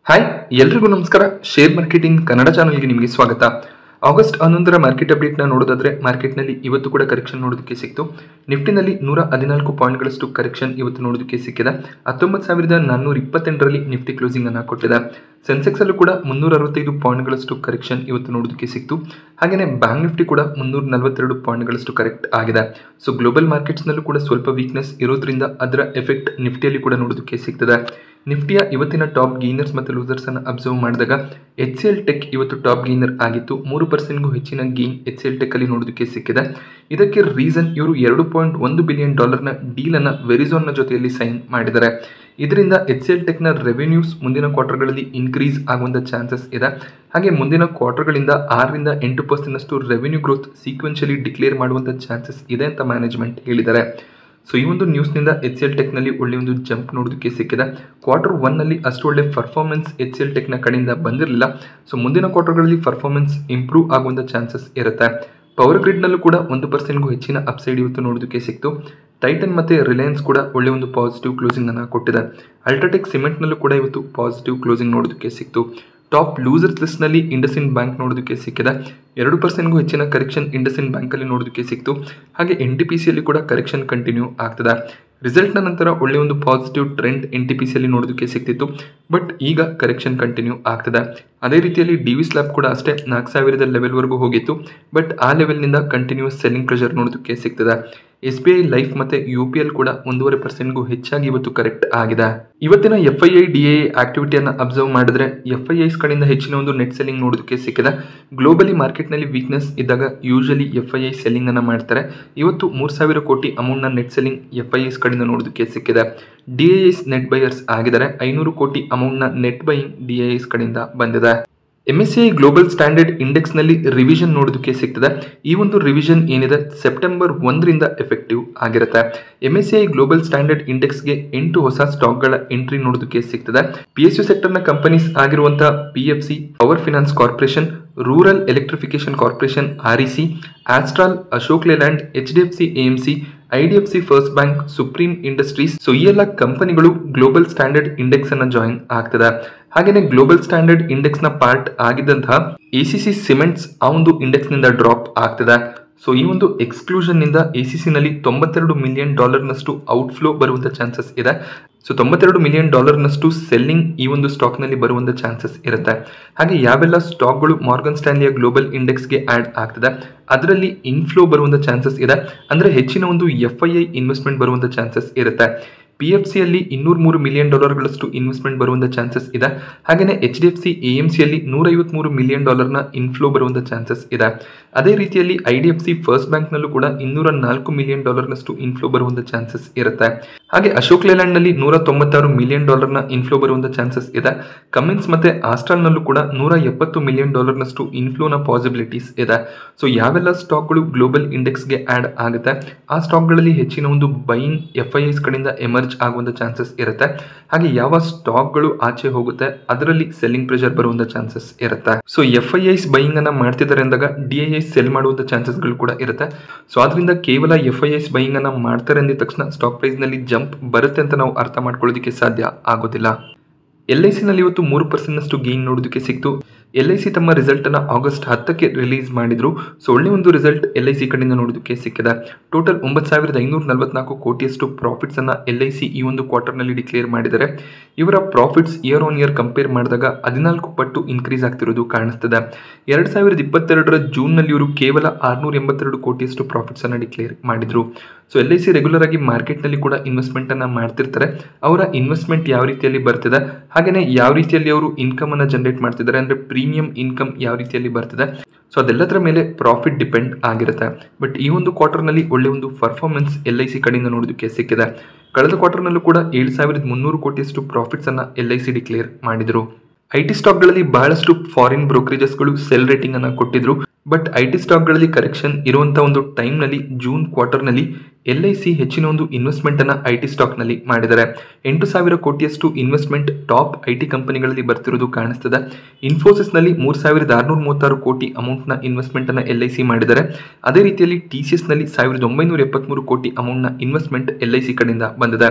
hi ಎಲ್ರಿಗೂ ನಮಸ್ಕಾರ share marketing Kannada ಚಾನಲ್ಗೆ ನಿಮಗೆ ಸ್ವಾಗತ ಆಗಸ್ಟ್ ಹನ್ನೊಂದರ ಮಾರ್ಕೆಟ್ ಅಪ್ಡೇಟ್ನ ನೋಡೋದಾದ್ರೆ ಮಾರ್ಕೆಟ್ನಲ್ಲಿ ಇವತ್ತು ಕೂಡ ಕರೆಕ್ಷನ್ ನೋಡೋದಕ್ಕೆ ಸಿಕ್ತು ನಿಫ್ಟಿನಲ್ಲಿ ನೂರ ಹದಿನಾಲ್ಕು ಪಾಯಿಂಟ್ಗಳಷ್ಟು ಕರೆಕ್ಷನ್ ಇವತ್ತು ನೋಡೋದಕ್ಕೆ ಸಿಕ್ಕಿದೆ ಹತ್ತೊಂಬತ್ತು ಸಾವಿರದ ನಾನ್ನೂರ ಇಪ್ಪತ್ತೆಂಟರಲ್ಲಿ ನಿಫ್ಟಿ ಕ್ಲೋಸಿಂಗ್ ಅನ್ನು ಕೊಟ್ಟಿದೆ ಸೆನ್ಸೆಕ್ಸ್ ಅಲ್ಲೂ ಕೂಡ ಮುನ್ನೂರ ಅರವತ್ತೈದು ಪಾಯಿಂಟ್ಗಳಷ್ಟು ಕರೆಕ್ಷನ್ ಇವತ್ತು ನೋಡೋದಕ್ಕೆ ಸಿಕ್ತು ಹಾಗೆಯೇ ಬ್ಯಾಂಕ್ ನಿಫ್ಟಿ ಕೂಡ ಮುನ್ನೂರ ನಲವತ್ತೆರಡು ಪಾಯಿಂಟ್ಗಳಷ್ಟು ಕರೆಕ್ಟ್ ಆಗಿದೆ ಸೊ ಗ್ಲೋಬಲ್ ಮಾರ್ಕೆಟ್ಸ್ನಲ್ಲೂ ಕೂಡ ಸ್ವಲ್ಪ ವೀಕ್ನೆಸ್ ಇರೋದ್ರಿಂದ ಅದರ ಎಫೆಕ್ಟ್ ನಿಫ್ಟಿಯಲ್ಲಿ ಕೂಡ ನೋಡೋದಕ್ಕೆ ಸಿಗ್ತದೆ ನಿಫ್ಟಿಯ ಇವತ್ತಿನ ಟಾಪ್ ಗೇನರ್ಸ್ ಮತ್ತು ಲೂಸರ್ಸ್ ಅನ್ನು ಅಬ್ಸರ್ವ್ ಮಾಡಿದಾಗ ಎಚ್ ಸಿ ಎಲ್ ಟೆಕ್ ಇವತ್ತು ಟಾಪ್ ಗೇನರ್ ಆಗಿತ್ತು ಮೂರು ಪರ್ಸೆಂಟ್ಗೂ ಹೆಚ್ಚಿನ gain H C L tech ಅಲ್ಲಿ ನೋಡೋದಕ್ಕೆ ಸಿಕ್ಕಿದೆ ಇದಕ್ಕೆ ರೀಸನ್ ಇವರು ಎರಡು ಪಾಯಿಂಟ್ ಒಂದು ಬಿಲಿಯನ್ ಡಾಲರ್ನ ಡೀಲನ್ನು ವೆರಿಝೋನ್ನ ಜೊತೆಯಲ್ಲಿ ಸೈನ್ ಮಾಡಿದ್ದಾರೆ ಇದರಿಂದ ಎಚ್ ಸಿ ಎಲ್ ಟೆಕ್ನ ರೆವೆನ್ಯೂಸ್ ಮುಂದಿನ ಕ್ವಾರ್ಟರ್ಗಳಲ್ಲಿ ಇನ್ಕ್ರೀಸ್ ಆಗುವಂಥ ಚಾನ್ಸಸ್ ಇದೆ ಹಾಗೆ ಮುಂದಿನ ಕ್ವಾರ್ಟರ್ಗಳಿಂದ ಆರರಿಂದ ಎಂಟು ಪರ್ಸೆಂಟ್ನಷ್ಟು ರೆವೆನ್ಯೂ ಗ್ರೋತ್ ಸೀಕ್ವೆನ್ಷಿಯಲಿ ಡಿಕ್ಲೇರ್ ಮಾಡುವಂಥ ಚಾನ್ಸಸ್ ಇದೆ ಅಂತ ಮ್ಯಾನೇಜ್ಮೆಂಟ್ ಹೇಳಿದ್ದಾರೆ ಸೊ ಈ ಒಂದು ನ್ಯೂಸ್ನಿಂದ ಎಚ್ ಸಿ ಎಲ್ ಟೆಕ್ನಲ್ಲಿ ಒಳ್ಳೆ ಒಂದು ಜಂಪ್ ನೋಡೋದಕ್ಕೆ ಸಿಕ್ಕಿದೆ ಕ್ವಾರ್ಟರ್ ಒನ್ನಲ್ಲಿ ಅಷ್ಟು ಒಳ್ಳೆ ಪರ್ಫಾರ್ಮೆನ್ಸ್ ಎಚ್ ಸಿ ಎಲ್ ಟೆಕ್ನ ಕಡೆಯಿಂದ ಬಂದಿರಲಿಲ್ಲ ಸೊ ಮುಂದಿನ ಕ್ವಾರ್ಟರ್ಗಳಲ್ಲಿ ಪರ್ಫಾರ್ಮೆನ್ಸ್ ಇಂಪ್ರೂವ್ ಆಗುವಂಥ ಚಾನ್ಸಸ್ ಇರುತ್ತೆ ಪವರ್ ಗ್ರಿಡ್ನಲ್ಲೂ ಕೂಡ ಒಂದು ಪರ್ಸೆಂಟ್ಗೂ ಹೆಚ್ಚಿನ ಅಪ್ಸೈಡ್ ಇವತ್ತು ನೋಡೋದಕ್ಕೆ ಸಿಕ್ತು ಟೈಟನ್ ಮತ್ತು ರಿಲಯನ್ಸ್ ಕೂಡ ಒಳ್ಳೆ ಒಂದು ಪಾಸಿಟಿವ್ ಕ್ಲೋಸಿಂಗ್ ಅನ್ನು ಕೊಟ್ಟಿದೆ ಅಲ್ಟ್ರಾಟೆಕ್ ಸಿಮೆಂಟ್ನಲ್ಲೂ ಕೂಡ ಇವತ್ತು ಪಾಸಿಟಿವ್ ಕ್ಲೋಸಿಂಗ್ ನೋಡೋದಕ್ಕೆ ಸಿಕ್ತು ಟಾಪ್ ಲೂಸರ್ಸ್ ಲಿಸ್ಟ್ನಲ್ಲಿ ಇಂಡಸ್ಇನ್ ಬ್ಯಾಂಕ್ ನೋಡೋದಕ್ಕೆ ಸಿಕ್ಕಿದೆ ಎರಡು ಪರ್ಸೆಂಟ್ಗೂ ಹೆಚ್ಚಿನ ಕರೆಕ್ಷನ್ ಇಂಡಸ್ಇನ್ ಬ್ಯಾಂಕಲ್ಲಿ ನೋಡೋದಕ್ಕೆ ಸಿಕ್ತು ಹಾಗೆ ಎನ್ ಟಿ ಪಿ ಸಿಯಲ್ಲಿ ಕೂಡ ಕರೆಕ್ಷನ್ ಕಂಟಿನ್ಯೂ ಆಗ್ತದೆ ರಿಸಲ್ಟ್ನ ನಂತರ ಒಳ್ಳೆಯ ಒಂದು positive trend N T P ಸಿಯಲ್ಲಿ ನೋಡೋದಕ್ಕೆ ಸಿಕ್ತಿತ್ತು ಬಟ್ ಈಗ ಕರೆಕ್ಷನ್ ಕಂಟಿನ್ಯೂ ಆಗ್ತದೆ ಅದೇ ರೀತಿಯಲ್ಲಿ ಡಿ ವಿ ಸ್ಲ್ಯಾಬ್ ಕೂಡ ಅಷ್ಟೇ ನಾಲ್ಕು ಸಾವಿರದ ಲೆವೆಲ್ವರೆಗೂ ಹೋಗಿತ್ತು ಬಟ್ ಆ ಲೆವೆಲ್ನಿಂದ ಕಂಟಿನ್ಯೂಸ್ ಸೆಲ್ಲಿಂಗ್ ಪ್ರೆಷರ್ ನೋಡೋದಕ್ಕೆ ಸಿಗ್ತದೆ ಎಸ್ ಬಿ ಐ ಲೈಫ್ ಮತ್ತು ಯು ಪಿ ಎಲ್ ಕೂಡ ಒಂದೂವರೆ ಪರ್ಸೆಂಟ್ಗೂ ಹೆಚ್ಚಾಗಿ ಇವತ್ತು ಕರೆಕ್ಟ್ ಆಗಿದೆ ಇವತ್ತಿನ F I I D A ಆಕ್ಟಿವಿಟಿಯನ್ನು ಅಬ್ಸರ್ವ್ ಮಾಡಿದ್ರೆ ಎಫ್ ಐ ಐಸ್ ಕಡೆಯಿಂದ ಹೆಚ್ಚಿನ ಒಂದು ನೆಟ್ ಸೆಲ್ಲಿಂಗ್ ನೋಡೋದಕ್ಕೆ ಸಿಕ್ಕಿದೆ ಗ್ಲೋಬಲಿ ಮಾರ್ಕೆಟ್ನಲ್ಲಿ ವೀಕ್ನೆಸ್ ಇದ್ದಾಗ usually F I I selling ಅನ್ನು ಮಾಡ್ತಾರೆ ಇವತ್ತು ಮೂರು ಸಾವಿರ ಕೋಟಿ ಅಮೌಂಟ್ನ net selling F I Is ಕಡೆಯಿಂದ ನೋಡೋದಕ್ಕೆ ಸಿಕ್ಕಿದೆ D I S net buyers ಆಗಿದ್ದಾರೆ ಐನೂರು ಕೋಟಿ ಅಮೌಂಟ್ನ net buying D I S ಕಡೆಯಿಂದ ಬಂದಿದೆ M S C I global standard ಇಂಡೆಕ್ಸ್ನಲ್ಲಿ ರಿವಿಷನ್ ನೋಡೋದಕ್ಕೆ ಸಿಗ್ತದೆ ಈ ಒಂದು ರಿವಿಷನ್ ಏನಿದೆ ಸೆಪ್ಟೆಂಬರ್ ಒಂದರಿಂದ ಎಫೆಕ್ಟಿವ್ ಆಗಿರುತ್ತೆ M S C I global standard ಇಂಡೆಕ್ಸ್ಗೆ ಎಂಟು ಹೊಸ ಸ್ಟಾಕ್ಗಳ ಎಂಟ್ರಿ ನೋಡೋದಕ್ಕೆ ಸಿಗ್ತದೆ ಪಿ ಎಸ್ ಯು ಸೆಕ್ಟರ್ನ ಕಂಪನೀಸ್ ಆಗಿರುವಂತಹ P F C power finance corporation rural electrification corporation R E C Astral Ashok Leyland H D F C A M C I D F C first bank supreme industries so ಈ ಎಲ್ಲ ಕಂಪನಿಗಳು global standard index ಅನ್ನ join ಆಗ್ತದೆ ಹಾಗೆಯೇ global standard index ನ part ಆಗಿದ್ದಂತಹ A C C cements ಆ ಒಂದು index ನಿಂದ ಡ್ರಾಪ್ ಆಗ್ತದೆ ಸೊ ಈ ಒಂದು ಎಕ್ಸ್ಕ್ಲೂಷನ್ ನಿಂದ ಎ ಸಿ ಸಿನಲ್ಲಿ ತೊಂಬತ್ತೆರಡು ಮಿಲಿಯನ್ ಡಾಲರ್ನಷ್ಟು ಔಟ್ಫ್ಲೋ ಬರುವಂಥ ಚಾನ್ಸಸ್ ಇದೆ ಸೊ ತೊಂಬತ್ತೆರಡು ಮಿಲಿಯನ್ ಡಾಲರ್ನಷ್ಟು ಸೆಲ್ಲಿಂಗ್ ಈ ಒಂದು ಸ್ಟಾಕ್ನಲ್ಲಿ ಬರುವಂಥ ಚಾನ್ಸಸ್ ಇರುತ್ತೆ ಹಾಗೆ ಯಾವೆಲ್ಲ ಸ್ಟಾಕ್ಗಳು ಮಾರ್ಗನ್ ಸ್ಟ್ಯಾನ್ಲಿಯ ಗ್ಲೋಬಲ್ ಇಂಡೆಕ್ಸ್ಗೆ ಆ್ಯಡ್ ಆಗ್ತದೆ ಅದರಲ್ಲಿ ಇನ್ಫ್ಲೋ ಬರುವಂಥ ಚಾನ್ಸಸ್ ಇದೆ ಅಂದರೆ ಹೆಚ್ಚಿನ ಒಂದು ಎಫ್ ಐ ಐ ಇನ್ವೆಸ್ಟ್ಮೆಂಟ್ ಬರುವಂಥ ಚಾನ್ಸಸ್ ಇರುತ್ತೆ ಪಿ ಎಫ್ ಸಿಯಲ್ಲಿ ಇನ್ನೂರ ಮೂರು ಮಿಲಿಯನ್ ಡಾಲರ್ಗಳಷ್ಟು ಇನ್ವೆಸ್ಟ್ಮೆಂಟ್ ಬರುವಂಥ ಚಾನ್ಸಸ್ ಇದೆ ಹಾಗೆಯೇ H D F C A M ಸಿಯಲ್ಲಿ ನೂರೈವತ್ಮೂರು ಮಿಲಿಯನ್ ಡಾಲರ್ನ ಇನ್ಫ್ಲೋ ಬರುವಂಥ ಚಾನ್ಸಸ್ ಇದೆ ಅದೇ ರೀತಿಯಲ್ಲಿ I D F C first ಬ್ಯಾಂಕ್ನಲ್ಲೂ ಕೂಡ ಇನ್ನೂರ ನಾಲ್ಕು ಮಿಲಿಯನ್ ಡಾಲರ್ನಷ್ಟು ಇನ್ಫ್ಲೋ ಬರುವಂಥ ಚಾನ್ಸಸ್ ಇರುತ್ತೆ ಹಾಗೆ ಅಶೋಕ್ ಲೇಲ್ಯಾಂಡ್ನಲ್ಲಿ ನೂರ ತೊಂಬತ್ತಾರು ಮಿಲಿಯನ್ ಡಾಲರ್ನ ಇನ್ಫ್ಲೋ ಬರುವಂಥ ಚಾನ್ಸಸ್ ಇದೆ ಕಮಿನ್ಸ್ ಮತ್ತು ಆಸ್ಟ್ರಾಲ್ನಲ್ಲೂ ಕೂಡ ನೂರ ಎಪ್ಪತ್ತು ಮಿಲಿಯನ್ ಡಾಲರ್ನಷ್ಟು ಇನ್ಫ್ಲೋನ ಪಾಸಿಬಿಲಿಟೀಸ್ ಇದೆ ಸೊ ಯಾವೆಲ್ಲ ಸ್ಟಾಕ್ಗಳು ಗ್ಲೋಬಲ್ ಇಂಡೆಕ್ಸ್ಗೆ ಆ್ಯಡ್ ಆಗುತ್ತೆ ಆ ಸ್ಟಾಕ್ಗಳಲ್ಲಿ ಹೆಚ್ಚಿನ ಒಂದು ಬೈಯಿಂಗ್ ಎಫ್ ಐ ಎಸ್ ಕಡೆಯಿಂದ ಎಮರ್ಜ್ ಆಗುವಂಥ ಚಾನ್ಸಸ್ ಇರುತ್ತೆ ಹಾಗೆ ಯಾವ ಸ್ಟಾಕ್ಗಳು ಆಚೆ ಹೋಗುತ್ತೆ ಅದರಲ್ಲಿ ಸೆಲ್ಲಿಂಗ್ ಪ್ರೆಷರ್ ಬರುವಂಥ ಚಾನ್ಸಸ್ ಇರುತ್ತೆ so F I Is buying ಅನ್ನ ಮಾಡ್ತಿದ್ದಾರೆ ಅಂದಾಗ ಡಿ ಐ ಐಸ್ ಸೆಲ್ ಮಾಡುವಂಥ ಚಾನ್ಸಸ್ಗಳು ಕೂಡ ಇರುತ್ತೆ ಸೊ ಅದರಿಂದ ಕೇವಲ ಎಫ್ ಐ ಐಸ್ ಬೈಯಿಂಗ್ ಅನ್ನ ಮಾಡ್ತಾರೆ ಅಂದಿದ ತಕ್ಷಣ ಸ್ಟಾಕ್ ಪ್ರೈಸ್ನಲ್ಲಿ ಜಂಪ್ ಬರುತ್ತೆ ಅಂತ ನಾವು ಅರ್ಥ ಮಾಡ್ಕೊಳ್ಳೋದಕ್ಕೆ ಸಾಧ್ಯ ಆಗೋದಿಲ್ಲ ಎಲ್ ಐ ಸಿನಲ್ಲಿ ಇವತ್ತು ಮೂರು ಪರ್ಸೆಂಟ್ನಷ್ಟು ಗೇನ್ ನೋಡೋದಕ್ಕೆ ಸಿಕ್ತು ಎಲ್ ಐ ಸಿ ತಮ್ಮ ರಿಸಲ್ಟನ್ನು ಆಗಸ್ಟ್ ಹತ್ತಕ್ಕೆ ರಿಲೀಸ್ ಮಾಡಿದ್ರು ಸೊ ಒಳ್ಳೆ ಒಂದು ರಿಸಲ್ಟ್ ಎಲ್ ಐ ಸಿ ಕಡೆಯಿಂದ ನೋಡೋದಕ್ಕೆ ಸಿಕ್ಕಿದೆ ಟೋಟಲ್ ಒಂಬತ್ತು ಸಾವಿರದ ಐನೂರ ನಲವತ್ನಾಲ್ಕು ಕೋಟಿಯಷ್ಟು ಪ್ರಾಫಿಟ್ಸನ್ನು ಎಲ್ ಐ ಸಿ ಈ ಒಂದು ಕ್ವಾರ್ಟರ್ನಲ್ಲಿ ಡಿಕ್ಲೇರ್ ಮಾಡಿದ್ದಾರೆ ಇವರ profits year on year compare ಮಾಡಿದಾಗ ಹದಿನಾಲ್ಕು ಪಟ್ಟು ಇನ್ಕ್ರೀಸ್ ಆಗ್ತಿರೋದು ಕಾಣಿಸ್ತದೆ ಎರಡು ಸಾವಿರದ ಇಪ್ಪತ್ತೆರಡರ ಜೂನ್ನಲ್ಲಿ ಇವರು ಕೇವಲ ಆರುನೂರ ಎಂಬತ್ತೆರಡು ಕೋಟಿಯಷ್ಟು ಪ್ರಾಫಿಟ್ಸನ್ನು ಡಿಕ್ಲೇರ್ ಮಾಡಿದರು so L I C regular ಆಗಿ ಮಾರ್ಕೆಟ್ನಲ್ಲಿ ಕೂಡ ಇನ್ವೆಸ್ಟ್ಮೆಂಟನ್ನು ಮಾಡ್ತಿರ್ತಾರೆ ಅವರ ಇನ್ವೆಸ್ಟ್ಮೆಂಟ್ ಯಾವ ರೀತಿಯಲ್ಲಿ ಬರ್ತಿದೆ ಹಾಗೆಯೇ ಯಾವ ರೀತಿಯಲ್ಲಿ ಅವರು ಇನ್ಕಮನ್ನು ಜನರೇಟ್ ಮಾಡ್ತಿದ್ದಾರೆ ಅಂದರೆ ಪ್ರೀಮಿಯಂ ಇನ್ಕಮ್ ಯಾವ ರೀತಿಯಲ್ಲಿ ಬರ್ತಿದೆ ಸೊ ಅದೆಲ್ಲದರ ಮೇಲೆ ಪ್ರಾಫಿಟ್ ಡಿಪೆಂಡ್ ಆಗಿರುತ್ತೆ ಬಟ್ ಈ ಒಂದು ಕ್ವಾರ್ಟರ್ನಲ್ಲಿ ಒಳ್ಳೆ ಒಂದು ಪರ್ಫಾರ್ಮೆನ್ಸ್ ಎಲ್ ಐ ಸಿ ಕಡೆಯಿಂದ ನೋಡೋದಕ್ಕೆ ಸಿಕ್ಕಿದೆ ಕಳೆದ ಕ್ವಾರ್ಟರ್ನಲ್ಲೂ ಕೂಡ ಏಳು ಸಾವಿರದ ಮುನ್ನೂರು ಕೋಟಿಯಷ್ಟು ಪ್ರಾಫಿಟ್ಸನ್ನು ಎಲ್ ಐ ಸಿ ಡಿಕ್ಲೇರ್ ಮಾಡಿದರು ಐ ಟಿ ಸ್ಟಾಕ್ಗಳಲ್ಲಿ ಬಹಳಷ್ಟು ಫಾರಿನ್ ಬ್ರೋಕರೇಜಸ್ಗಳು ಸೆಲ್ ರೇಟಿಂಗ್ ಅನ್ನು ಕೊಟ್ಟಿದ್ರು ಬಟ್ ಐ ಟಿ ಸ್ಟಾಕ್ಗಳಲ್ಲಿ ಕರೆಕ್ಷನ್ ಇರುವಂಥ ಒಂದು ಟೈಮ್ನಲ್ಲಿ ಜೂನ್ ಕ್ವಾರ್ಟರ್ನಲ್ಲಿ ಎಲ್ ಐ ಸಿ ಹೆಚ್ಚಿನ ಒಂದು ಇನ್ವೆಸ್ಟ್ಮೆಂಟನ್ನು ಐ ಟಿ ಸ್ಟಾಕ್ನಲ್ಲಿ ಮಾಡಿದ್ದಾರೆ ಎಂಟು ಸಾವಿರ ಕೋಟಿಯಷ್ಟು ಇನ್ವೆಸ್ಟ್ಮೆಂಟ್ ಟಾಪ್ ಐ ಟಿ ಕಂಪನಿಗಳಲ್ಲಿ ಬರ್ತಿರೋದು ಕಾಣಿಸ್ತದೆ ಇನ್ಫೋಸಿಸ್ನಲ್ಲಿ ಮೂರು ಸಾವಿರದ ಆರುನೂರ ಮೂವತ್ತಾರು ಕೋಟಿ ಅಮೌಂಟ್ನ ಇನ್ವೆಸ್ಟ್ಮೆಂಟನ್ನು ಎಲ್ ಐ ಸಿ ಮಾಡಿದ್ದಾರೆ ಅದೇ ರೀತಿಯಲ್ಲಿ ಟಿ ಸಿ ಎಸ್ನಲ್ಲಿ ಸಾವಿರದ ಒಂಬೈನೂರ ಎಪ್ಪತ್ತ್ಮೂರು ಕೋಟಿ ಅಮೌಂಟ್ನ ಇನ್ವೆಸ್ಟ್ಮೆಂಟ್ ಎಲ್ ಐ ಸಿ ಕಡೆಯಿಂದ ಬಂದಿದೆ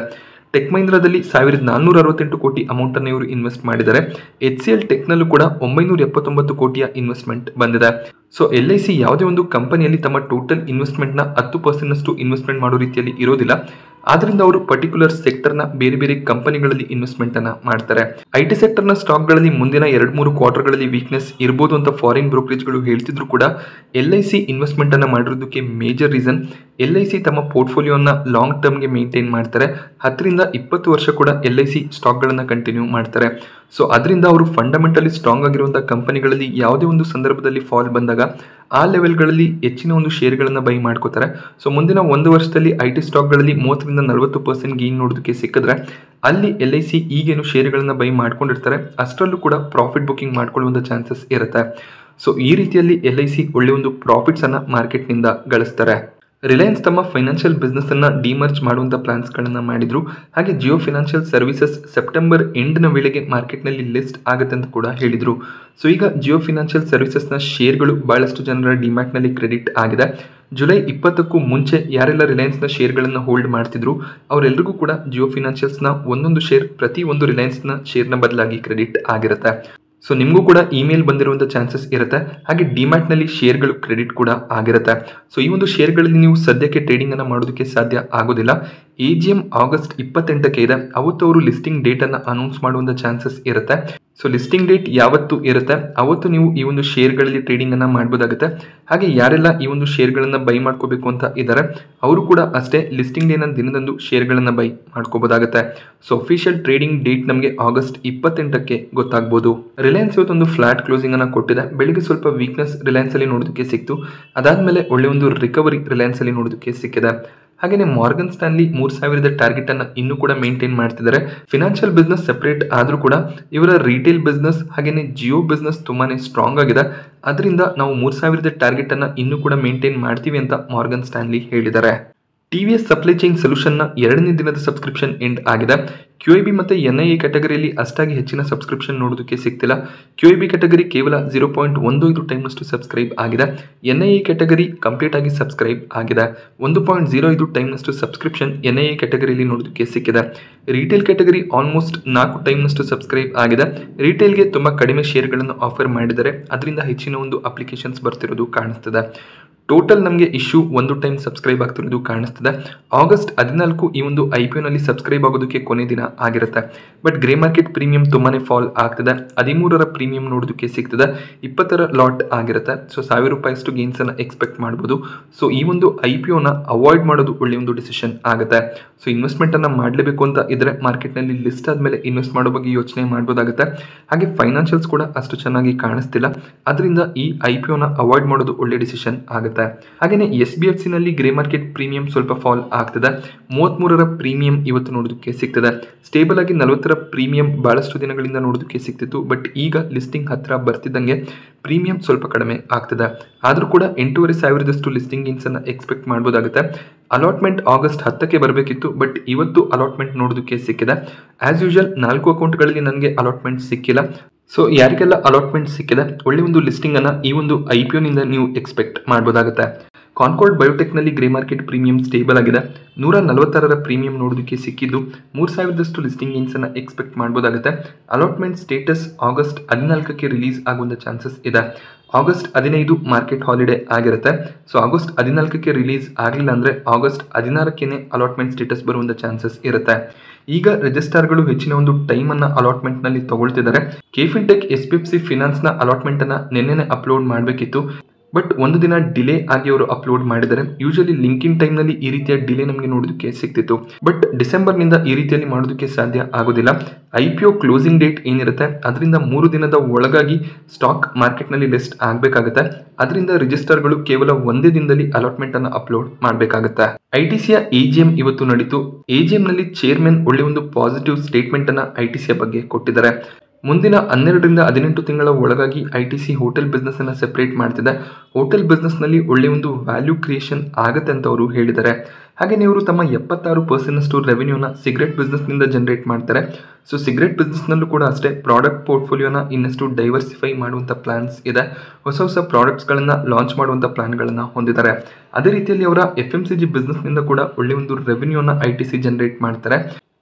ಟೆಕ್ ಮಹೀಂದ್ರಾದಲ್ಲಿ ಸಾವಿರದ ನಾನ್ನೂರ ಅರವತ್ತೆಂಟು ಕೋಟಿ ಅಮೌಂಟನ್ನು ಇವರು ಇನ್ವೆಸ್ಟ್ ಮಾಡಿದ್ದಾರೆ ಎಚ್ ಸಿ ಎಲ್ ಟೆಕ್ನಲ್ಲೂ ಕೂಡ ಒಂಬೈನೂರ ಎಪ್ಪತ್ತೊಂಬತ್ತು ಕೋಟಿಯ ಇನ್ವೆಸ್ಟ್ಮೆಂಟ್ ಬಂದಿದೆ ಸೊ ಎಲ್ ಐ ಸಿ ಯಾವುದೇ ಒಂದು ಕಂಪನಿಯಲ್ಲಿ ತಮ್ಮ ಟೋಟಲ್ ಇನ್ವೆಸ್ಟ್ಮೆಂಟ್ನ ಹತ್ತು ಪರ್ಸೆಂಟ್ನಷ್ಟು ಇನ್ವೆಸ್ಟ್ಮೆಂಟ್ ಮಾಡೋ ರೀತಿಯಲ್ಲಿ ಇರೋದಿಲ್ಲ ಆದ್ರಿಂದ ಅವರು ಪರ್ಟಿಕ್ಯುಲರ್ ಸೆಕ್ಟರ್ನ ಬೇರೆ ಬೇರೆ ಕಂಪನಿಗಳಲ್ಲಿ ಇನ್ವೆಸ್ಟ್ಮೆಂಟ್ ಅನ್ನ ಮಾಡ್ತಾರೆ ಐ ಟಿ ಸೆಕ್ಟರ್ನ ಸ್ಟಾಕ್ಗಳಲ್ಲಿ ಮುಂದಿನ ಎರಡು ಮೂರು ಕ್ವಾರ್ಟರ್ಗಳಲ್ಲಿ ವೀಕ್ನೆಸ್ ಇರ್ಬೋದು ಅಂತ ಫಾರಿನ್ ಬ್ರೋಕರೇಜ್ಗಳು ಹೇಳ್ತಿದ್ರು ಕೂಡ ಎಲ್ ಐ ಸಿ ಇನ್ವೆಸ್ಟ್ಮೆಂಟ್ ಅನ್ನ ಮಾಡಿರೋದಕ್ಕೆ major reason L I C ತಮ್ಮ ಪೋರ್ಟ್ಫೋಲಿಯೋನ ಲಾಂಗ್ ಟರ್ಮ್ಗೆ ಮೇಂಟೈನ್ ಮಾಡ್ತಾರೆ ಹತ್ತರಿಂದ ಇಪ್ಪತ್ತು ವರ್ಷ ಕೂಡ ಎಲ್ ಐ ಸಿ ಸ್ಟಾಕ್ಗಳನ್ನು ಕಂಟಿನ್ಯೂ ಮಾಡ್ತಾರೆ ಸೊ ಅದರಿಂದ ಅವರು ಫಂಡಮೆಂಟಲಿ ಸ್ಟ್ರಾಂಗ್ ಆಗಿರುವಂಥ ಕಂಪನಿಗಳಲ್ಲಿ ಯಾವುದೇ ಒಂದು ಸಂದರ್ಭದಲ್ಲಿ ಫಾಲ್ ಬಂದಾಗ ಆ ಲೆವೆಲ್ಗಳಲ್ಲಿ ಹೆಚ್ಚಿನ ಒಂದು ಶೇರ್ಗಳನ್ನು ಬೈ ಮಾಡ್ಕೋತಾರೆ ಸೊ ಮುಂದಿನ ಒಂದು ವರ್ಷದಲ್ಲಿ ಐ ಟಿ ಸ್ಟಾಕ್ಗಳಲ್ಲಿ ಮೂವತ್ತರಿಂದ ನಲವತ್ತು ಪರ್ಸೆಂಟ್ ಗೇನ್ ನೋಡೋದಕ್ಕೆ ಸಿಕ್ಕಿದ್ರೆ ಅಲ್ಲಿ ಎಲ್ ಐ ಸಿ ಈಗೇನು ಶೇರ್ಗಳನ್ನು ಬೈ ಮಾಡ್ಕೊಂಡಿರ್ತಾರೆ ಅಷ್ಟರಲ್ಲೂ ಕೂಡ ಪ್ರಾಫಿಟ್ ಬುಕಿಂಗ್ ಮಾಡ್ಕೊಳ್ಳುವಂಥ ಚಾನ್ಸಸ್ ಇರುತ್ತೆ ಸೊ ಈ ರೀತಿಯಲ್ಲಿ ಎಲ್ ಐ ಸಿ ಒಳ್ಳೆ ಒಂದು ಪ್ರಾಫಿಟ್ಸನ್ನು ಮಾರ್ಕೆಟ್ನಿಂದ ಗಳಿಸ್ತಾರೆ ರಿಲಯನ್ಸ್ ತಮ್ಮ ಫೈನಾನ್ಷಿಯಲ್ ಬಿಸ್ನೆಸ್ ಅನ್ನ ಡಿಮರ್ಜ್ ಮಾಡುವಂತ ಪ್ಲಾನ್ಸ್ ಗಳನ್ನ ಮಾಡಿದ್ರು ಹಾಗೆ ಜಿಯೋ ಫಿನಾನ್ಷಿಯಲ್ ಸರ್ವಿಸಸ್ ಸೆಪ್ಟೆಂಬರ್ ಎಂಡ್ನ ವೇಳೆಗೆ ಮಾರ್ಕೆಟ್ನಲ್ಲಿ ಲಿಸ್ಟ್ ಆಗುತ್ತೆ ಅಂತ ಕೂಡ ಹೇಳಿದ್ರು ಸೊ ಈಗ ಜಿಯೋ ಫಿನಾನ್ಷಿಯಲ್ ಸರ್ವಿಸಸ್ನ ಶೇರ್ಗಳು ಬಹಳಷ್ಟು ಜನರ ಡಿಮ್ಯಾಟ್ನಲ್ಲಿ ಕ್ರೆಡಿಟ್ ಆಗಿದೆ ಜುಲೈ ಇಪ್ಪತ್ತಕ್ಕೂ ಮುಂಚೆ ಯಾರೆಲ್ಲ ರಿಲಯನ್ಸ್ನ ಶೇರ್ಗಳನ್ನು ಹೋಲ್ಡ್ ಮಾಡ್ತಿದ್ರು ಅವರೆಲ್ಲರಿಗೂ ಕೂಡ ಜಿಯೋ ಫಿನಾನ್ಷಿಯಲ್ಸ್ನ ಒಂದೊಂದು ಶೇರ್ ಪ್ರತಿ ಒಂದು ರಿಲಯನ್ಸ್ನ ಶೇರ್ನ ಬದಲಾಗಿ ಕ್ರೆಡಿಟ್ ಆಗಿರುತ್ತೆ ಸೊ ನಿಮಗೂ ಕೂಡ ಇಮೇಲ್ ಬಂದಿರುವಂಥ ಚಾನ್ಸಸ್ ಇರುತ್ತೆ ಹಾಗೆ ಡಿಮ್ಯಾಟ್ನಲ್ಲಿ ಶೇರ್ಗಳು ಕ್ರೆಡಿಟ್ ಕೂಡ ಆಗಿರುತ್ತೆ ಸೊ ಈ ಒಂದು ಶೇರ್ಗಳಲ್ಲಿ ನೀವು ಸದ್ಯಕ್ಕೆ ಟ್ರೇಡಿಂಗನ್ನು ಮಾಡೋದಕ್ಕೆ ಸಾಧ್ಯ ಆಗೋದಿಲ್ಲ ಎ ಜಿ ಎಮ್ ಆಗಸ್ಟ್ ಇಪ್ಪತ್ತೆಂಟಕ್ಕೆ ಇದೆ ಅವತ್ತು ಅವರು ಲಿಸ್ಟಿಂಗ್ ಡೇಟನ್ನು ಅನೌನ್ಸ್ ಮಾಡುವಂಥ ಚಾನ್ಸಸ್ ಇರುತ್ತೆ ಸೊ ಲಿಸ್ಟಿಂಗ್ ಡೇಟ್ ಯಾವತ್ತು ಇರುತ್ತೆ ಅವತ್ತು ನೀವು ಈ ಒಂದು ಶೇರ್ಗಳಲ್ಲಿ ಟ್ರೇಡಿಂಗನ್ನು ಮಾಡ್ಬೋದಾಗುತ್ತೆ ಹಾಗೆ ಯಾರೆಲ್ಲ ಈ ಒಂದು ಶೇರ್ಗಳನ್ನು ಬೈ ಮಾಡ್ಕೋಬೇಕು ಅಂತ ಇದ್ದಾರೆ ಅವರು ಕೂಡ ಅಷ್ಟೇ ಲಿಸ್ಟಿಂಗ್ ಡೇನ ದಿನದಂದು ಶೇರ್ಗಳನ್ನು ಬೈ ಮಾಡ್ಕೋಬೋದಾಗುತ್ತೆ ಸೊ ಅಫಿಷಿಯಲ್ ಟ್ರೇಡಿಂಗ್ ಡೇಟ್ ನಮಗೆ ಆಗಸ್ಟ್ ಇಪ್ಪತ್ತೆಂಟಕ್ಕೆ ಗೊತ್ತಾಗ್ಬೋದು ರಿಲಯನ್ಸ್ ಇವತ್ತೊಂದು ಫ್ಲಾಟ್ ಕ್ಲೋಸಿಂಗ್ ಅನ್ನು ಕೊಟ್ಟಿದೆ ಬೆಳಿಗ್ಗೆ ಸ್ವಲ್ಪ ವೀಕ್ನೆಸ್ ರಿಲಯನ್ಸ್ ಅಲ್ಲಿ ನೋಡೋದಕ್ಕೆ ಸಿಕ್ತು ಅದಾದ್ಮೇಲೆ ಒಳ್ಳೆ ಒಂದು ರಿಕವರಿ ರಿಲಯನ್ಸ್ ಅಲ್ಲಿ ನೋಡೋದಕ್ಕೆ ಸಿಕ್ಕಿದೆ ಹಾಗೆಯೇ ಮಾರ್ಗನ್ ಸ್ಟ್ಯಾನ್ಲಿ ಮೂರ್ ಸಾವಿರದ ಟಾರ್ಗೆಟ್ ಅನ್ನ ಇನ್ನೂ ಕೂಡ ಮೇಂಟೈನ್ ಮಾಡ್ತಿದ್ದಾರೆ ಫಿನಾನ್ಷಿಯಲ್ ಬಿಸ್ನೆಸ್ ಸೆಪರೇಟ್ ಆದ್ರೂ ಕೂಡ ಇವರ ರಿಟೇಲ್ ಬಿಸ್ನೆಸ್ ಹಾಗೇನೆ ಜಿಯೋ ಬಿಸ್ನೆಸ್ ತುಂಬಾನೇ ಸ್ಟ್ರಾಂಗ್ ಆಗಿದೆ ಅದರಿಂದ ನಾವು ಮೂರ್ ಸಾವಿರದ ಟಾರ್ಗೆಟ್ ಅನ್ನ ಇನ್ನೂ ಕೂಡ ಮೇಂಟೈನ್ ಮಾಡ್ತೀವಿ ಅಂತ ಮಾರ್ಗನ್ ಸ್ಟ್ಯಾನ್ಲಿ ಹೇಳಿದ್ದಾರೆ T V S supply chain ಸೊಲ್ಯೂಷನ್ನ ಎರಡನೇ ದಿನದ ಸಬ್ಸ್ಕ್ರಿಪ್ಷನ್ ಎಂಡ್ ಆಗಿದೆ ಕ್ಯೂ ಐ ಬಿ ಮತ್ತು ಎನ್ ಐ ಎ ಕ್ಯಾಟಗರಿಯಲ್ಲಿ ಅಷ್ಟಾಗಿ ಹೆಚ್ಚಿನ ಸಬ್ಸ್ಕ್ರಿಪ್ಷನ್ ನೋಡೋದಕ್ಕೆ ಸಿಗ್ತಿಲ್ಲ ಕ್ಯೂ ಐ ಬಿ ಕ್ಯಾಟಗರಿ ಕೇವಲ ಜೀರೋ ಪಾಯಿಂಟ್ ಒಂದು ಐದು ಟೈಮ್ನಷ್ಟು ಸಬ್ಸ್ಕ್ರೈಬ್ ಆಗಿದೆ N I A category complete ಆಗಿ ಸಬ್ಸ್ಕ್ರೈಬ್ ಆಗಿದೆ ಒಂದು ಪಾಯಿಂಟ್ ಜೀರೋ ಐದು ಟೈಮ್ನಷ್ಟು ಸಬ್ಸ್ಕ್ರಿಪ್ಷನ್ ಎನ್ ಐ ಎ ಕ್ಯಾಟಗರಿಯಲ್ಲಿ ನೋಡೋದಕ್ಕೆ ಸಿಕ್ಕಿದೆ ರಿಟೇಲ್ ಕ್ಯಾಟಗರಿ ಆಲ್ಮೋಸ್ಟ್ ನಾಲ್ಕು ಟೈಮ್ನಷ್ಟು ಸಬ್ಸ್ಕ್ರೈಬ್ ಆಗಿದೆ ರಿಟೇಲ್ಗೆ ತುಂಬ ಕಡಿಮೆ ಶೇರ್ಗಳನ್ನು ಆಫರ್ ಮಾಡಿದ್ದಾರೆ ಅದರಿಂದ ಹೆಚ್ಚಿನ ಒಂದು ಅಪ್ಲಿಕೇಶನ್ಸ್ ಬರ್ತಿರೋದು ಕಾಣಿಸ್ತದೆ ಟೋಟಲ್ ನಮಗೆ ಇಶ್ಯೂ ಒಂದು ಟೈಮ್ ಸಬ್ಸ್ಕ್ರೈಬ್ ಆಗ್ತಿರೋದು ಕಾಣಿಸ್ತದೆ ಆಗಸ್ಟ್ ಹದಿನಾಲ್ಕು ಈ ಒಂದು ಐ ಪಿ ಒನಲ್ಲಿ ಸಬ್ಸ್ಕ್ರೈಬ್ ಆಗೋದಕ್ಕೆ ಕೊನೆ ದಿನ ಆಗಿರುತ್ತೆ ಬಟ್ ಗ್ರೇ ಮಾರ್ಕೆಟ್ ಪ್ರೀಮಿಯಂ ತುಂಬಾನೇ ಫಾಲ್ ಆಗ್ತದೆ ಹದಿಮೂರರ ಪ್ರೀಮಿಯಂ ನೋಡೋದಕ್ಕೆ ಸಿಗ್ತದೆ ಇಪ್ಪತ್ತರ ಲಾಟ್ ಆಗಿರುತ್ತೆ ಸೊ ಸಾವಿರ ರೂಪಾಯಿಷ್ಟು ಗೇನ್ಸ್ ಅನ್ನ ಎಕ್ಸ್ಪೆಕ್ಟ್ ಮಾಡ್ಬೋದು ಸೊ ಈ ಒಂದು ಐ ಪಿ ಒನ ಅವಾಯ್ಡ್ ಮಾಡೋದು ಒಳ್ಳೆ ಒಂದು ಡಿಸಿಷನ್ ಆಗುತ್ತೆ ಸೊ ಇನ್ವೆಸ್ಟ್ಮೆಂಟ್ ಅನ್ನ ಮಾಡಲೇಬೇಕು ಅಂತ ಇದ್ರೆ ಮಾರ್ಕೆಟ್ನಲ್ಲಿ ಲಿಸ್ಟ್ ಆದಮೇಲೆ ಇನ್ವೆಸ್ಟ್ ಮಾಡೋ ಬಗ್ಗೆ ಯೋಚನೆ ಮಾಡ್ಬೋದಾಗುತ್ತೆ ಹಾಗೆ ಫೈನಾನ್ಷಿಯಲ್ಸ್ ಕೂಡ ಅಷ್ಟು ಚೆನ್ನಾಗಿ ಕಾಣಿಸ್ತಿಲ್ಲ ಅದರಿಂದ ಈ ಐ ಪಿ ಒನ ಅವಾಯ್ಡ್ ಮಾಡೋದು ಒಳ್ಳೆ ಡಿಸಿಷನ್ ಆಗುತ್ತೆ ಹಾಗೆಯೇ ಎಸ್ ಬಿ ಎಫ್ ಸಿನಲ್ಲಿ ಗ್ರೇ ಮಾರ್ಕೆಟ್ ಪ್ರೀಮಿಯಂ ಸ್ವಲ್ಪ ಫಾಲ್ ಆಗ್ತದೆ ಮೂವತ್ತ್ಮೂರರ ಪ್ರೀಮಿಯಂ ಇವತ್ತು ನೋಡೋದಕ್ಕೆ ಸಿಗ್ತದೆ ಸ್ಟೇಬಲ್ ಆಗಿ ನಲವತ್ತರ ಪ್ರೀಮಿಯಂ ಬಹಳಷ್ಟು ದಿನಗಳಿಂದ ನೋಡೋದಕ್ಕೆ ಸಿಗ್ತಿತ್ತು ಬಟ್ ಈಗ ಲಿಸ್ಟಿಂಗ್ ಹತ್ರ ಬರ್ತಿದ್ದಂಗೆ ಪ್ರೀಮಿಯಂ ಸ್ವಲ್ಪ ಕಡಿಮೆ ಆಗ್ತದೆ ಆದರೂ ಕೂಡ ಎಂಟೂವರೆ ಸಾವಿರದಷ್ಟು ಲಿಸ್ಟಿಂಗ್ ಅನ್ನ ಎಕ್ಸ್ಪೆಕ್ಟ್ ಮಾಡ್ಬೋದಾಗುತ್ತೆ ಅಲಾಟ್ಮೆಂಟ್ ಆಗಸ್ಟ್ ಹತ್ತಕ್ಕೆ ಬರಬೇಕಿತ್ತು ಬಟ್ ಇವತ್ತು ಅಲಾಟ್ಮೆಂಟ್ ನೋಡೋದಕ್ಕೆ ಸಿಕ್ಕಿದೆ ಆಸ್ ಯೂಶುವಲ್ ನಾಲ್ಕು ಅಕೌಂಟ್ಗಳಲ್ಲಿ ನನಗೆ ಅಲಾಟ್ಮೆಂಟ್ ಸಿಕ್ಕಿಲ್ಲ ಸೊ ಯಾರಿಗೆಲ್ಲ ಅಲಾಟ್ಮೆಂಟ್ ಸಿಕ್ಕಿದೆ ಒಳ್ಳೆ ಒಂದು ಲಿಸ್ಟಿಂಗ್ ಅನ್ನ ಈ ಒಂದು ಐ ಪಿ ಒನಿಂದ ನೀವು ಎಕ್ಸ್ಪೆಕ್ಟ್ ಮಾಡ್ಬೋದಾಗುತ್ತೆ ಕಾನ್ಕೋರ್ಡ್ ಬಯೋಟೆಕ್ನಲ್ಲಿ ಗ್ರೇ ಮಾರ್ಕೆಟ್ ಪ್ರೀಮಿಯಂ ಸ್ಟೇಬಲ್ ಆಗಿದೆ ನೂರ ನಲವತ್ತಾರರ ಪ್ರೀಮಿಯಂ ನೋಡೋದಕ್ಕೆ ಸಿಕ್ಕಿದ್ದು ಮೂರು ಸಾವಿರದಷ್ಟು ಲಿಸ್ಟಿಂಗ್ ಗೇನ್ಸನ್ನು ಎಕ್ಸ್ಪೆಕ್ಟ್ ಮಾಡ್ಬೋದಾಗುತ್ತೆ ಅಲಾಟ್ಮೆಂಟ್ ಸ್ಟೇಟಸ್ ಆಗಸ್ಟ್ ಹದಿನಾಲ್ಕಕ್ಕೆ ರಿಲೀಸ್ ಆಗುವಂಥ ಚಾನ್ಸಸ್ ಇದೆ ಆಗಸ್ಟ್ ಹದಿನೈದು ಮಾರ್ಕೆಟ್ ಹಾಲಿಡೇ ಆಗಿರುತ್ತೆ ಸೊ ಆಗಸ್ಟ್ ಹದಿನಾಲ್ಕಕ್ಕೆ ರಿಲೀಸ್ ಆಗಲಿಲ್ಲ ಅಂದರೆ ಆಗಸ್ಟ್ ಹದಿನಾರಕ್ಕೇ ಅಲಾಟ್ಮೆಂಟ್ ಸ್ಟೇಟಸ್ ಬರುವಂಥ ಚಾನ್ಸಸ್ ಇರುತ್ತೆ ಈಗ ರಿಜಿಸ್ಟಾರ್ಗಳು ಹೆಚ್ಚಿನ ಒಂದು ಟೈಮ್ ಅನ್ನ ಅಲಾಟ್ಮೆಂಟ್ ನಲ್ಲಿ ತಗೊಳ್ತಿದ್ದಾರೆ KFintech S P F C finance ನ ಅಲಾಟ್ಮೆಂಟ್ ಅನ್ನ ನಿನ್ನೆನೆ ಅಪ್ಲೋಡ್ ಮಾಡಬೇಕಿತ್ತು ಬಟ್ ಒಂದು ದಿನ ಡಿಲೇ ಆಗಿ ಅವರು ಅಪ್ಲೋಡ್ ಮಾಡಿದ್ದಾರೆ ಯೂಶಲಿ ಲಿಂಕಿನ್ ಟೈಮ್ನಲ್ಲಿ ಈ ರೀತಿಯ ಡಿಲೇ ನಮಗೆ ನೋಡೋದಕ್ಕೆ ಸಿಗ್ತಿತ್ತು ಬಟ್ ಡಿಸೆಂಬರ್ನಿಂದ ಈ ರೀತಿಯಲ್ಲಿ ಮಾಡೋದಕ್ಕೆ ಸಾಧ್ಯ ಆಗೋದಿಲ್ಲ I P O closing date ಏನಿರುತ್ತೆ ಅದರಿಂದ ಮೂರು ದಿನದ ಒಳಗಾಗಿ ಸ್ಟಾಕ್ ಮಾರ್ಕೆಟ್ನಲ್ಲಿ ಲಿಸ್ಟ್ ಆಗಬೇಕಾಗುತ್ತೆ ಅದರಿಂದ ರಿಜಿಸ್ಟರ್ಗಳು ಕೇವಲ ಒಂದೇ ದಿನದಲ್ಲಿ ಅಲಾಟ್ಮೆಂಟ್ ಅನ್ನು ಅಪ್ಲೋಡ್ ಮಾಡಬೇಕಾಗುತ್ತೆ ಐ ಟಿ ಸಿಯ ಎ ಜಿ ಎಂ ಇವತ್ತು ನಡೀತು ಎ ಜಿ ಎಂನಲ್ಲಿ ಚೇರ್ಮನ್ ಒಳ್ಳೆ ಒಂದು ಪಾಸಿಟಿವ್ ಸ್ಟೇಟ್ಮೆಂಟ್ ಅನ್ನ ಐ ಟಿ ಸಿಯ ಬಗ್ಗೆ ಕೊಟ್ಟಿದ್ದಾರೆ ಮುಂದಿನ ಹನ್ನೆರಡರಿಂದ ಹದಿನೆಂಟು ತಿಂಗಳ ಒಳಗಾಗಿ I T C hotel business ಅನ್ನ ಸೆಪರೇಟ್ ಮಾಡ್ತಿದೆ ಹೋಟೆಲ್ ಬಿಸ್ನೆಸ್ ನಲ್ಲಿ ಒಳ್ಳೆ ಒಂದು ವ್ಯಾಲ್ಯೂ ಕ್ರಿಯೇಷನ್ ಆಗತ್ತೆ ಅಂತ ಅವರು ಹೇಳಿದ್ದಾರೆ ಹಾಗೆ ಇವರು ತಮ್ಮ ಎಪ್ಪತ್ತಾರು ಪರ್ಸೆಂಟ್ ಅಷ್ಟು ರೆವೆನ್ಯೂನ ಸಿಗರೆಟ್ ಬಿಸ್ನೆಸ್ ನಿಂದ ಜನರೇಟ್ ಮಾಡ್ತಾರೆ ಸೊ ಸಿಗರೆಟ್ ಬಿಸ್ನೆಸ್ ನಲ್ಲೂ ಕೂಡ ಅಷ್ಟೇ ಪ್ರಾಡಕ್ಟ್ ಪೋರ್ಟ್ಫೋಲಿಯೋನ ಇನ್ನಷ್ಟು ಡೈವರ್ಸಿಫೈ ಮಾಡುವಂಥ ಪ್ಲಾನ್ಸ್ ಇದೆ ಹೊಸ ಹೊಸ ಪ್ರಾಡಕ್ಟ್ಸ್ಗಳನ್ನ ಲಾಂಚ್ ಮಾಡುವಂಥ ಪ್ಲಾನ್ಗಳನ್ನ ಹೊಂದಿದ್ದಾರೆ ಅದೇ ರೀತಿಯಲ್ಲಿ ಅವರ ಎಫ್ ಎಂ ಸಿ ಜಿ ಬಿಸ್ನೆಸ್ನಿಂದ ಕೂಡ ಒಳ್ಳೆ ಒಂದು ರೆವೆನ್ಯೂನ ಐ ಟಿ ಸಿ ಜನರೇಟ್ ಮಾಡ್ತಾರೆ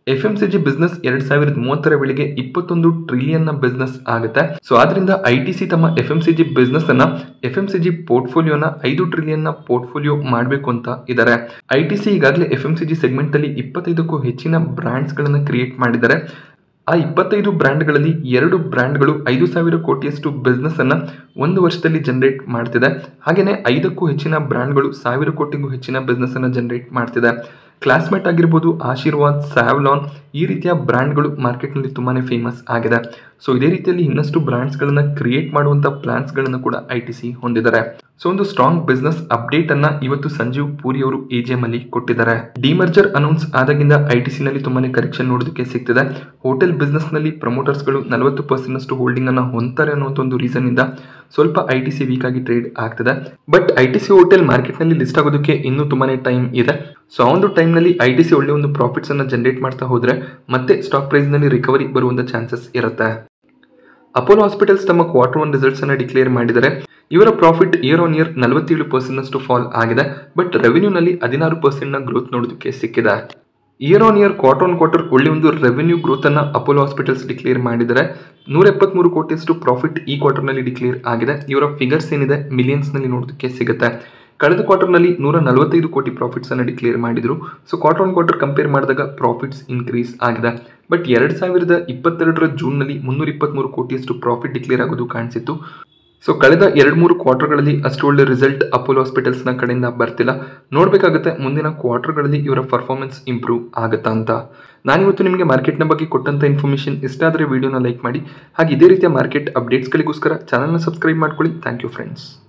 F M C G business ಎರಡ್ ಸಾವಿರದ ಮೂವತ್ತರ ವೇಳೆಗೆ ಇಪ್ಪತ್ತೊಂದು ಟ್ರಿಲಿಯನ್ ನ ಬಿಸ್ನೆಸ್ ಆಗುತ್ತೆ ಸೊ ಆದ್ರಿಂದ ಐ ಟಿ ಸಿ ತಮ್ಮ F M C G business ಅನ್ನ ಎಫ್ ಎಂ ಸಿ ಜಿ ಪೋರ್ಟ್ಫೋಲಿಯೋನ ಐದು ಟ್ರಿಲಿಯನ್ ನ ಪೋರ್ಟ್ಫೋಲಿಯೋ ಮಾಡಬೇಕು ಅಂತ ಇದ್ದಾರೆ ಐ ಟಿ ಸಿ ಈಗಾಗಲೇ F M C G segment ಅಲ್ಲಿ ಇಪ್ಪತ್ತೈದಕ್ಕೂ ಹೆಚ್ಚಿನ ಬ್ರಾಂಡ್ಸ್ ಗಳನ್ನ ಕ್ರಿಯೇಟ್ ಮಾಡಿದ್ದಾರೆ ಆ ಇಪ್ಪತ್ತೈದು ಬ್ರ್ಯಾಂಡ್ಗಳಲ್ಲಿ ಎರಡು ಬ್ರ್ಯಾಂಡ್ಗಳು ಐದು ಸಾವಿರ ಕೋಟಿಯಷ್ಟು ಬಿಸ್ನೆಸ್ ಅನ್ನ ಒಂದು ವರ್ಷದಲ್ಲಿ ಜನರೇಟ್ ಮಾಡ್ತಿದೆ ಹಾಗೆಯೇ ಐದಕ್ಕೂ ಹೆಚ್ಚಿನ ಬ್ರ್ಯಾಂಡ್ಗಳು ಸಾವಿರ ಕೋಟಿಗೂ ಹೆಚ್ಚಿನ ಬಿಸ್ನೆಸ್ ಅನ್ನ ಜನರೇಟ್ ಮಾಡ್ತಿದೆ ಕ್ಲಾಸ್ಮೇಟ್ ಆಗಿರ್ಬೋದು ಆಶೀರ್ವಾದ್ ಸ್ಯಾವ್ಲಾನ್ ಈ ರೀತಿಯ ಬ್ರ್ಯಾಂಡ್ಗಳು ಮಾರ್ಕೆಟ್ನಲ್ಲಿ ತುಂಬಾನೇ ಫೇಮಸ್ ಆಗಿದೆ ಸೊ ಇದೇ ರೀತಿಯಲ್ಲಿ ಇನ್ನಷ್ಟು ಬ್ರ್ಯಾಂಡ್ಸ್ಗಳನ್ನ ಕ್ರಿಯೇಟ್ ಮಾಡುವಂಥ ಪ್ಲಾನ್ಸ್ಗಳನ್ನು ಕೂಡ ಐ ಟಿ ಸಿ ಹೊಂದಿದ್ದಾರೆ ಸೊ ಒಂದು ಸ್ಟ್ರಾಂಗ್ ಬಿಸ್ನೆಸ್ ಅಪ್ಡೇಟ್ ಅನ್ನ ಇವತ್ತು ಸಂಜೀವ್ ಪೂರಿ ಅವರು ಎಜಿಎಂ ಅಲ್ಲಿ ಕೊಟ್ಟಿದ್ದಾರೆ ಡಿಮರ್ಜರ್ ಅನೌನ್ಸ್ ಆದಾಗಿಂದ ಐ ಟಿ ಸಿ ನಲ್ಲಿ ತುಂಬಾನೇ ಕರೆಕ್ಷನ್ ನೋಡೋದಕ್ಕೆ ಸಿಗ್ತಿದೆ ಹೋಟೆಲ್ ಬಿಸ್ನೆಸ್ ನಲ್ಲಿ ಪ್ರಮೋಟರ್ಸ್ ಗಳು ನಲವತ್ತು ಪರ್ಸೆಂಟ್ ಅಷ್ಟು ಹೋಲ್ಡಿಂಗ್ ಅನ್ನ ಹೊಂದ್ತಾರೆ ಅನ್ನುವಂಥ ಒಂದು ರೀಸನ್ ಇಂದ ಸ್ವಲ್ಪ ಐ ಟಿ ಸಿ ವೀಕ್ ಆಗಿ ಟ್ರೇಡ್ ಆಗ್ತಿದೆ but I T C hotel market ನಲ್ಲಿ ಲಿಸ್ಟ್ ಆಗೋದಕ್ಕೆ ಇನ್ನೂ ತುಂಬಾನೇ ಟೈಮ್ ಇದೆ ಸೊ ಆ ಒಂದು ಟೈಮ್ ನಲ್ಲಿ ಐ ಟಿ ಸಿ ಒಳ್ಳೆ ಒಂದು ಪ್ರಾಫಿಟ್ಸ್ ಅನ್ನ ಜನರೇಟ್ ಮಾಡ್ತಾ ಹೋದ್ರೆ ಮತ್ತೆ ಸ್ಟಾಕ್ ಪ್ರೈಸ್ ನಲ್ಲಿ ರಿಕವರಿ ಬರುವಂತ ಚಾನ್ಸಸ್ ಇರುತ್ತೆ ಅಪೋಲೋ ಹಾಸ್ಪಿಟಲ್ಸ್ ತಮ್ಮ ಕ್ವಾರ್ಟರ್ ಒನ್ ರಿಸಲ್ಟ್ಸ್ ಅನ್ನ ಡಿಕ್ಲೇರ್ ಮಾಡಿದರೆ ಇವರ ಪ್ರಾಫಿಟ್ ಇಯರ್ ಆನ್ ಇಯರ್ ನಲವತ್ತೇಳು ಪರ್ಸೆಂಟ್ ಅಷ್ಟು ಫಾಲ್ ಆಗಿದೆ ಬಟ್ ರೆವೆನ್ಯೂನಲ್ಲಿ ಹದಿನಾರು ಪರ್ಸೆಂಟ್ ನ ಗ್ರೋತ್ ನೋಡೋದಕ್ಕೆ ಸಿಕ್ಕಿದೆ year on year quarter on quarter ಒಳ್ಳೆ ಒಂದು ರೆವೆನ್ಯೂ ಗ್ರೋತ್ ಅನ್ನ ಅಪೋಲೋ ಹಾಸ್ಪಿಟಲ್ಸ್ ಡಿಕ್ಲೇರ್ ಮಾಡಿದರೆ ನೂರ ಎಪ್ಪತ್ಮೂರು ಕೋಟಿಯಷ್ಟು ಪ್ರಾಫಿಟ್ ಈ ಕ್ವಾರ್ಟರ್ ನಲ್ಲಿ ಡಿಕ್ಲೇರ್ ಆಗಿದೆ ಇವರ ಫಿಗರ್ಸ್ ಏನಿದೆ ಮಿಲಿಯನ್ಸ್ ನಲ್ಲಿ ನೋಡೋದಕ್ಕೆ ಸಿಗುತ್ತೆ ಕಳೆದ ಕ್ವಾರ್ಟರ್ನಲ್ಲಿ ನೂರ ನಲವತ್ತೈದು ಕೋಟಿ ಪ್ರಾಫಿಟ್ಸ್ ಅನ್ನು ಡಿಕ್ಲೇರ್ ಮಾಡಿದ್ರು so quarter on quarter compare ಮಾಡಿದಾಗ ಪ್ರಾಫಿಟ್ಸ್ ಇನ್ಕ್ರೀಸ್ ಆಗಿದೆ ಬಟ್ ಎರಡು ಸಾವಿರದ ಇಪ್ಪತ್ತೆರಡರ ಜೂನ್ನಲ್ಲಿ ಮುನ್ನೂರ ಇಪ್ಪತ್ತ್ಮೂರು ಕೋಟಿಯಷ್ಟು ಪ್ರಾಫಿಟ್ ಡಿಕ್ಲೇರ್ ಆಗೋದು ಕಾಣಿಸಿತ್ತು ಸೊ ಕಳೆದ ಎರಡು ಮೂರು ಕ್ವಾರ್ಟರ್ಗಳಲ್ಲಿ ಅಷ್ಟು ಒಳ್ಳೆ ರಿಸಲ್ಟ್ ಅಪೋಲೋ ಹಾಸ್ಪಿಟಲ್ಸ್ನ ಕಡೆಯಿಂದ ಬರ್ತಿಲ್ಲ ನೋಡಬೇಕಾಗುತ್ತೆ ಮುಂದಿನ ಕ್ವಾರ್ಟರ್ಗಳಲ್ಲಿ ಇವರ ಪರ್ಫಾರ್ಮೆನ್ಸ್ ಇಂಪ್ರೂವ್ ಆಗುತ್ತಾ ಅಂತ ನಾನಿವತ್ತು ನಿಮಗೆ ಮಾರ್ಕೆಟ್ನ ಬಗ್ಗೆ ಕೊಟ್ಟಂಥ ಇನ್ಫಾರ್ಮೇಷನ್ ಇಷ್ಟ ಆದರೆ ವಿಡಿಯೋನ ಲೈಕ್ ಮಾಡಿ ಹಾಗೆ ಇದೇ ರೀತಿಯ ಮಾರ್ಕೆಟ್ ಅಪ್ಡೇಟ್ಸ್ಗಳಿಗೋಸ್ಕರ ಚಾನಲ್ನ ಸಬ್ಸ್ಕ್ರೈಬ್ ಮಾಡ್ಕೊಳ್ಳಿ ಥ್ಯಾಂಕ್ ಯು ಫ್ರೆಂಡ್ಸ್